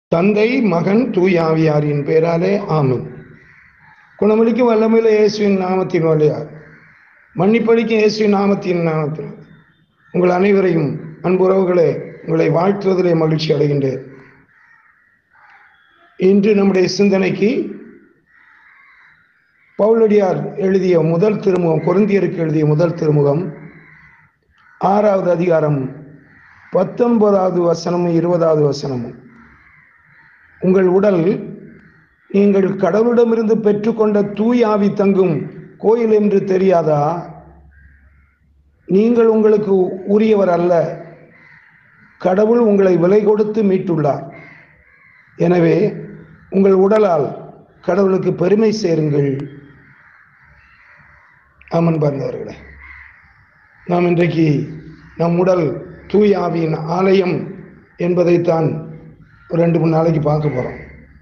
தந்தை மகன் தூய் ஆவியாரின் பெயராலே ஆமென் குணமளிக்கும் வல்லமையில இயேசுவின் நாமத்தின் வழியார் மன்னிப்பளிக்கும் இயேசுவின் நாமத்தின் நாமத்தில் உங்கள் அனைவரையும் அன்புறவுகளே உங்களை வாழ்த்துவதிலே மகிழ்ச்சி அடைகின்றேன் இன்று நம்முடைய சிந்தனைக்கு பவுலடியார் எழுதிய முதல் திருமுகம் கொருந்தியருக்கு எழுதிய முதல் திருமுகம் ஆறாவது அதிகாரம் பத்தொன்பதாவது வசனமும் இருபதாவது வசனமும் உங்கள் உடல் நீங்கள் கடவுளிடமிருந்து பெற்றுக்கொண்ட தூய் ஆவி தங்கும் கோயில் என்று தெரியாதா நீங்கள் உங்களுக்கு உரியவர் அல்ல கடவுள் உங்களை விலை கொடுத்து மீட்டுள்ளார் எனவே உங்கள் உடலால் கடவுளுக்கு பெருமை சேருங்கள் ஆமன் பார்ந்தவர்களே நாம் இன்றைக்கு நம் உடல் தூய் ஆவியின் ஆலயம் என்பதைத்தான் ஒரு ரெண்டு மூணு நாளைக்கு பார்க்க போகிறோம்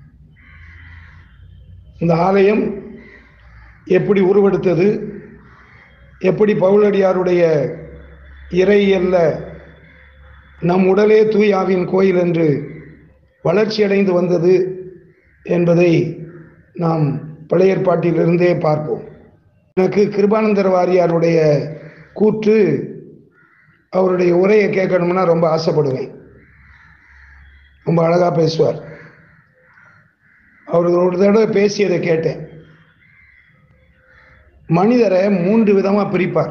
இந்த ஆலயம் எப்படி உருவெடுத்தது எப்படி பவுலடியாருடைய இறையல்ல நம் உடலே தூய் ஆவியின் கோயில் என்று வளர்ச்சியடைந்து வந்தது என்பதை நாம் பழைய ஏற்பாட்டிலிருந்தே பார்ப்போம் எனக்கு கிருபானந்தர் வாரியாருடைய கூற்று அவருடைய உரையை கேட்கணும்னா ரொம்ப ஆசைப்படுவேன் ரொம்ப அழகா பேசுவார் அவர் ஒரு தடவை பேசியதை கேட்டேன் மனிதரை மூன்று விதமா பிரிப்பார்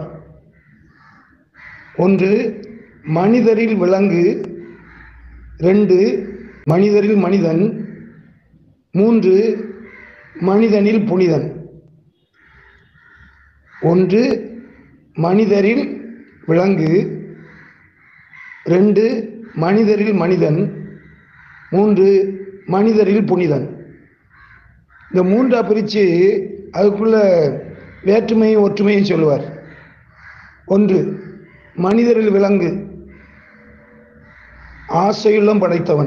ஒன்று மனிதரில் விலங்கு ரெண்டு மனிதரில் மனிதன் மூன்று மனிதனில் புனிதன் ஒன்று மனிதரில் விலங்கு ரெண்டு மனிதரில் மனிதன் மூன்று மனிதரில் புனிதன் இந்த மூன்றா பிரித்து அதுக்குள்ள வேற்றுமையும் ஒற்றுமையும் சொல்லுவார் ஒன்று மனிதரில் விலங்கு ஆசையுள்ளம் படைத்தவன்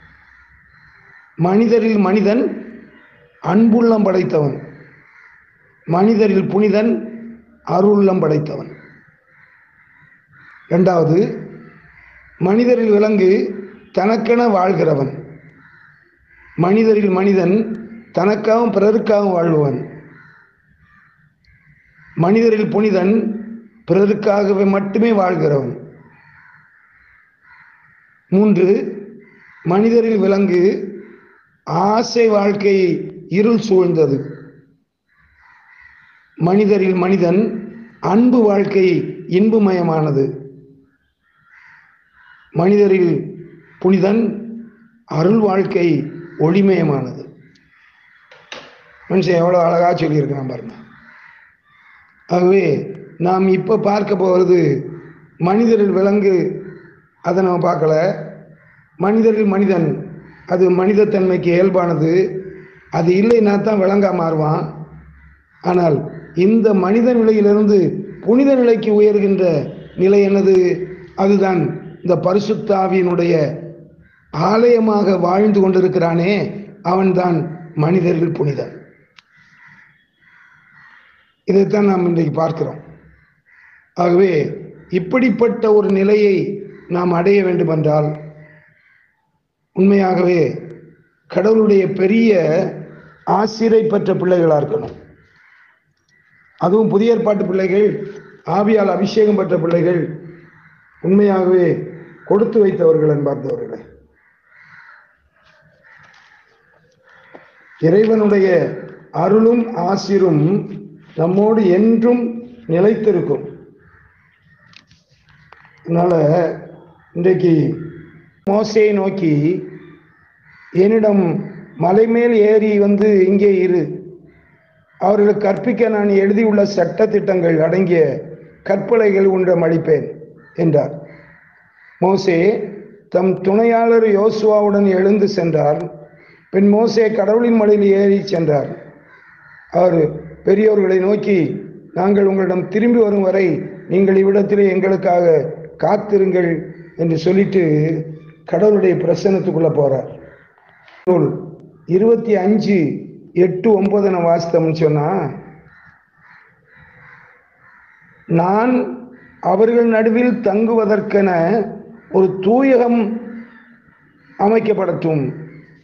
மனிதரில் மனிதன் அன்புள்ளம் படைத்தவன் மனிதரில் புனிதன் அருள்ளம் படைத்தவன் இரண்டாவது மனிதரில் விலங்கு தனக்கென வாழ்கிறவன் மனிதரில் மனிதன் தனக்காகவும் பிறருக்காகவும் வாழ்பவன் மனிதரில் புனிதன் பிறருக்காகவே மட்டுமே வாழ்கிறவன் மூன்று மனிதரில் விலங்கு ஆசை வாழ்க்கை இருள் சூழ்ந்தது மனிதரில் மனிதன் அன்பு வாழ்க்கை இன்புமயமானது மனிதரில் புனிதன் அருள் வாழ்க்கை ஒளிமயமானது மனுஷன் எவ்வளோ அழகா சொல்லியிருக்கிறான் பாருங்க ஆகவே நாம் இப்போ பார்க்க போகிறது மனிதரில் விலங்கு அதை நம்ம பார்க்கல மனிதரில் மனிதன் அது மனிதத்தன்மைக்கு இயல்பானது அது இல்லைன்னா தான் விலங்கா மாறுவான் ஆனால் இந்த மனித நிலையிலிருந்து புனித நிலைக்கு உயர்கின்ற நிலை என்னது அதுதான் இந்த பரிசுத்தாவியினுடைய ஆலயமாக வாழ்ந்து கொண்டிருக்கிறானே அவன்தான் மனிதர்கள் புனிதன் இதைத்தான் நாம் இன்றைக்கு பார்க்கிறோம் ஆகவே இப்படிப்பட்ட ஒரு நிலையை நாம் அடைய வேண்டுமென்றால் உண்மையாகவே கடவுளுடைய பெரிய ஆசிரை பெற்ற பிள்ளைகளாக இருக்கணும் அதுவும் புதிய ஏற்பாட்டு பிள்ளைகள் ஆவியால் அபிஷேகம் பெற்ற பிள்ளைகள் உண்மையாகவே கொடுத்து வைத்தவர்கள் என்பார்ந்தவர்களே இறைவனுடைய அருளும் ஆசிரும் நம்மோடு என்றும் நிலைத்திருக்கும் அதனால இன்றைக்கு மோசையை நோக்கி என்னிடம் மலை மேல் ஏறி வந்து இங்கே இரு அவர்களுக்கு கற்பிக்க நான் எழுதியுள்ள சட்ட திட்டங்கள் அடங்கிய கற்பலைகள் உன்றம் அளிப்பேன் என்றார் மோசே தம் துணையாளர் யோசுவாவுடன் எழுந்து சென்றார் பின் மோசே கடவுளின் மலையில் ஏறி சென்றார் அவர் பெரியோர்களை நோக்கி நாங்கள் உங்களிடம் திரும்பி வரும் வரை நீங்கள் இவ்விடத்திலே எங்களுக்காக காத்திருங்கள் என்று சொல்லிட்டு கடவுளுடைய பிரசனத்துக்குள்ள போறார் நூல் இருபத்தி அஞ்சு எட்டு ஒன்பது நம்ம வாசித்தோம்னு சொன்னா நான் அவர்கள் நடுவில் தங்குவதற்கென ஒரு தூயகம் அமைக்கப்படட்டும்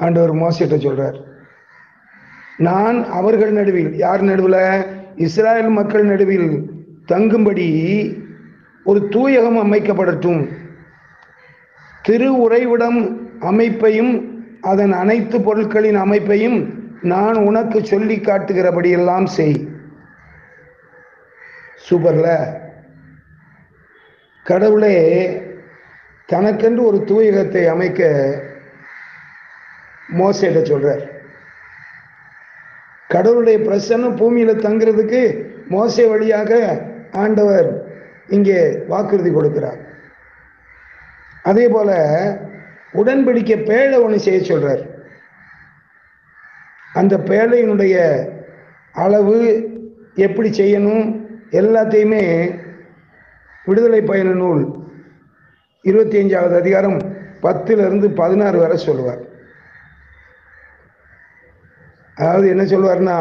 ஆண்டவர் மோசிட்ட சொல்றார் நான் அவர்கள் நடுவில் யார் நடுவில் இஸ்ராயல் மக்கள் நடுவில் தங்கும்படி ஒரு தூயகம் அமைக்கப்படட்டும் திரு உறைவிடம் அமைப்பையும் அதன் அனைத்து பொருட்களின் அமைப்பையும் நான் உனக்கு சொல்லி காட்டுகிறபடியெல்லாம் செய் சூப்பர்ல கடவுளே தனக்கென்று ஒரு தூயகத்தை அமைக்க மோசையிட சொல்றார் கடவுளுடைய பிரசன்னம் பூமியில தங்குறதுக்கு மோசை வழியாக ஆண்டவர் இங்கே வாக்குறுதி கொடுக்கிறார் அதே போல உடன்படிக்கை பேழை ஒன்று செய்ய சொல்றார் அந்த பேழையினுடைய அளவு எப்படி செய்யணும் எல்லாத்தையுமே விடுதலை பயண நூல் இருபத்தி அஞ்சாவது அதிகாரம் பத்திலிருந்து பதினாறு வரை சொல்லுவார் அதாவது என்ன சொல்வார்னா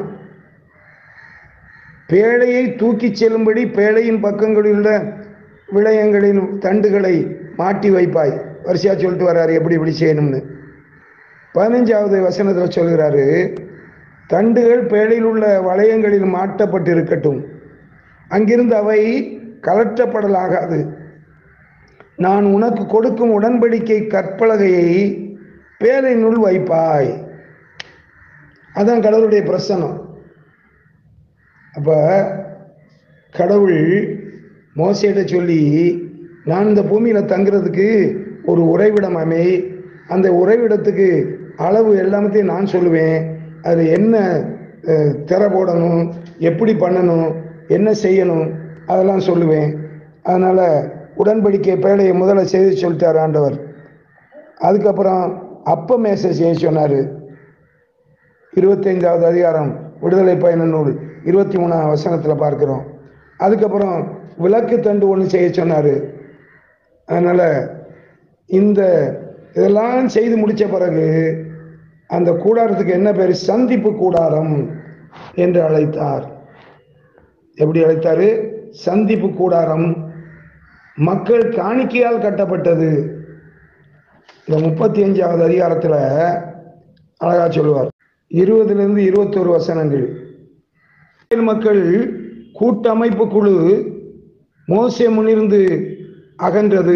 பேழையை தூக்கிச் செல்லும்படி பேழையின் பக்கங்களில் உள்ள விளையங்களின் தண்டுகளை மாட்டி வைப்பாய் வரிசையா சொல்லிட்டு வர்றாரு எப்படி இப்படி செய்யணும்னு பதினஞ்சாவது வசனத்தில் சொல்கிறாரு தண்டுகள் பேழையில் உள்ள வளையங்களில் மாட்டப்பட்டு இருக்கட்டும் அங்கிருந்து அவை கலற்றப்படலாகாது நான் உனக்கு கொடுக்கும் உடன்படிக்கை கற்பலகையை பேழையினுள் வைப்பாய் அதான் கடவுளுடைய பிரசனம் அப்ப கடவுள் மோசையிட்ட சொல்லி நான் இந்த பூமியில தங்குறதுக்கு ஒரு உறைவிடம் அமை அந்த உறைவிடத்துக்கு அளவு எல்லாத்தையும் நான் சொல்லுவேன் அதில் என்ன அஹ், திரை போடணும் எப்படி பண்ணணும் என்ன செய்யணும் அதெல்லாம் சொல்லுவேன் அதனால உடன்படிக்கை பேழையை முதல்ல செய்து சொல்லிட்டார் ஆண்டவர் அதுக்கப்புறம் அப்ப மேசை செய்ய சொன்னார் இருபத்தைந்தாவது அதிகாரம் விடுதலை பயண நூல் இருபத்தி மூணாம் வசனத்தில் பார்க்கிறோம் அதுக்கப்புறம் விளக்கு தண்டு ஒன்று செய்ய சொன்னார் அதனால் இந்த இதெல்லாம் செய்து முடித்த பிறகு அந்த கூடாரத்துக்கு என்ன பேர் சந்திப்பு கூடாரம் என்று அழைத்தார் எப்படி அழைத்தாரு சந்திப்பு கூடாரம் மக்கள் காணிக்கையால் கட்டப்பட்டது இந்த முப்பத்தி அஞ்சாவது அதிகாரத்தில் அழகா சொல்லுவார் இருபதுலேருந்து இருபத்தோரு வசனங்கள் இஸ்ரேல் மக்கள் கூட்டமைப்பு குழு மோசே முன்னிருந்து அகன்றது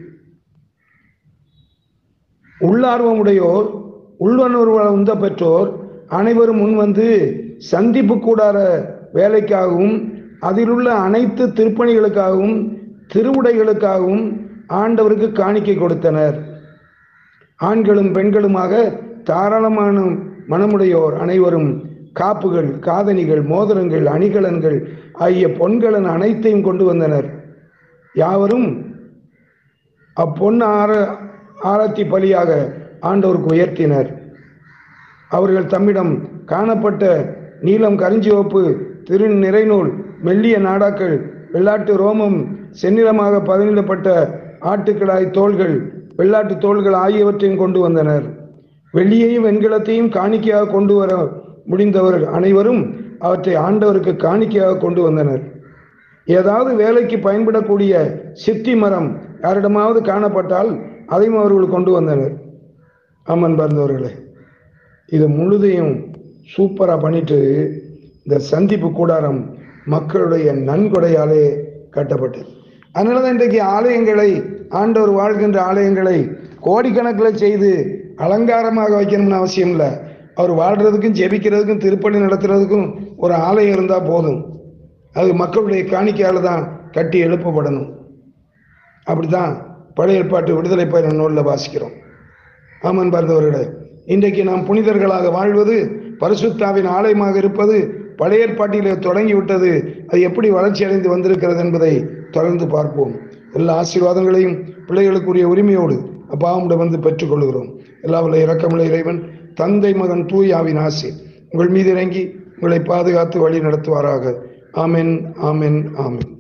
உள்ளார்வமுடையோர் உள்வனுர்வ உந்த பெற்றோர் அனைவரும் முன் வந்து சந்திப்பு கூடார வேலைக்காகவும் அதிலுள்ள அனைத்து திருப்பணிகளுக்காகவும் திருவுடைகளுக்காகவும் ஆண்டவருக்கு காணிக்கை கொடுத்தனர் ஆண்களும் பெண்களுமாக தாராளமான மனமுடையோர் அனைவரும் காப்புகள் காதணிகள் மோதிரங்கள் அணிகலன்கள் ஆகிய பொன்கலன் அனைத்தையும் கொண்டு வந்தனர் யாவரும் அப்பொன் ஆர ஆரத்தி பலியாக ஆண்டவருக்கு உயர்த்தினர் அவர்கள் தம்மிடம் காணப்பட்ட நீலம் கரிஞ்சிவப்பு திரு நிறைநூல் மெல்லிய நாடாக்கள் வெள்ளாட்டு ரோமம் செந்நிறமாக பதினிடப்பட்ட ஆட்டுக்கிடாய் தோள்கள் வெள்ளாட்டு தோள்கள் ஆகியவற்றையும் கொண்டு வந்தனர் வெள்ளியையும் வெண்கலத்தையும் காணிக்கையாக கொண்டு வர முடிந்தவர்கள் அனைவரும் அவற்றை ஆண்டவருக்கு காணிக்கையாக கொண்டு வந்தனர் ஏதாவது வேலைக்கு பயன்படக்கூடிய சித்தி மரம் யாரிடமாவது காணப்பட்டால் அதையும் அவர்கள் கொண்டு வந்தனர் ஆமன் பார்ந்தவர்களே இது முழுதையும் சூப்பராக பண்ணிட்டு இந்த சந்திப்பு கூடாரம் மக்களுடைய நன்கொடையாலே கட்டப்பட்டது அதனால தான் இன்றைக்கு ஆலயங்களை ஆண்டவர் வாழ்கின்ற ஆலயங்களை கோடிக்கணக்கில் செய்து அலங்காரமாக வைக்கணும்னு அவசியம் இல்லை அவர் வாழ்கிறதுக்கும் ஜெபிக்கிறதுக்கும் திருப்பணி நடத்துறதுக்கும் ஒரு ஆலயம் இருந்தால் போதும் அது மக்களுடைய காணிக்கையால் தான் கட்டி எழுப்பப்படணும் அப்படிதான் பழைய ஏற்பாட்டு விடுதலை பயண நூலில் வாசிக்கிறோம் ஆமன் பார்த்தவர்களே இன்றைக்கு நாம் புனிதர்களாக வாழ்வது பரிசுத்தாவின் ஆலயமாக இருப்பது பழைய ஏற்பாட்டிலே தொடங்கிவிட்டது அது எப்படி வளர்ச்சி அடைந்து வந்திருக்கிறது என்பதை தொடர்ந்து பார்ப்போம் எல்லா ஆசீர்வாதங்களையும் பிள்ளைகளுக்குரிய உரிமையோடு அப்பாவிடம் வந்து பெற்றுக்கொள்கிறோம் எல்லா வல்ல இரக்கமுள்ள இறைவன் தந்தை மகன் தூயாவின் ஆசை உங்கள் மீது இறங்கி உங்களை பாதுகாத்து வழி நடத்துவாராக ஆமென் ஆமென் ஆமென்